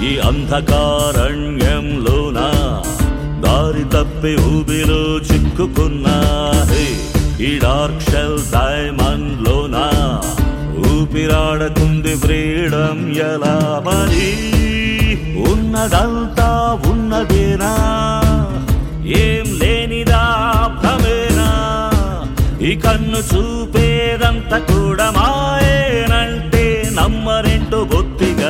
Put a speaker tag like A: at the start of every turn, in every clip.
A: ఈ అంధకారణ్యంలోన దారి తప్పి ఊబిలో చిక్కుకున్నా హే, ఈ డార్క్ షెల్ డైమండ్ లోన ఊపిరాడకుంది ఫ్రీడమ్ ఎలా మరి ఉన్నదంతా ఉన్నదేనా ఏం లేనిదా భ్రమేనా ఈ కన్ను చూపేదంతా కూడా మాయేనంటే నమ్మరెంటు బొత్తిగా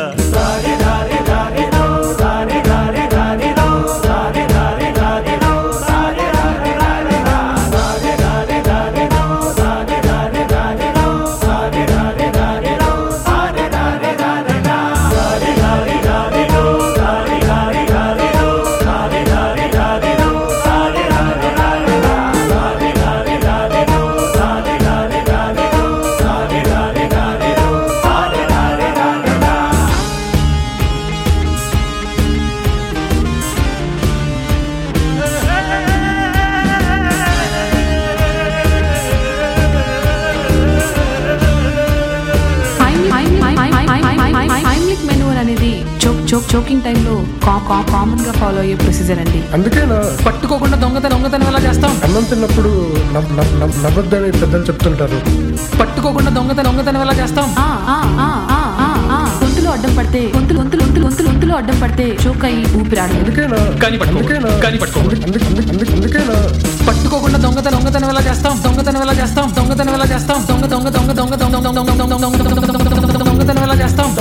B: హైమ్లిక్ మెనూర్ అనేది చోక్ చోక్ చోకింగ్ టైంలో కామన్ గా ఫాలో అయ్యే ప్రొసీజర్ అండి
C: అందుకేనా
D: పట్టుకోకుండా దొంగతనం దొంగతనం ఎలా చేస్తాం
C: అన్నం తిన్నప్పుడు నవ్- నవ్- నవ్- నవ్వొద్దని పెద్దలు చెప్తుంటారు
D: పట్టుకోకుండా దొంగతనం దొంగతనం ఎలా చేస్తాం
B: ఆ, ఆ, ఆ, ఆ, ఆ, ఆ. గొంతులో అడ్డం పడితే గొంతులు గొంతులు గొంతులు గొంతులు గొంతులో అడ్డం పడితే చోక్ అయ్యి ఊపిరాడదు
C: అందుకేనా
D: కానీ పట్టుకో.
C: అందుకేనా
D: కానీ పట్టుకో.
C: అందుకే- అందుకే- అందుకే- అందుకే- అందుకేనా
D: పట్టుకోకుండా దొంగతనం దొంగతనం ఎలా చేస్తాం దొంగతనం ఎలా చేస్తాం దొంగతనం ఎలా చేస్తాం దొంగ దొంగ దొంగ దొంగ దొంగ దొంగ దొంగ దొంగ దొంగ దొంగ దొంగ దొంగతనం ఎలా చేస్తాం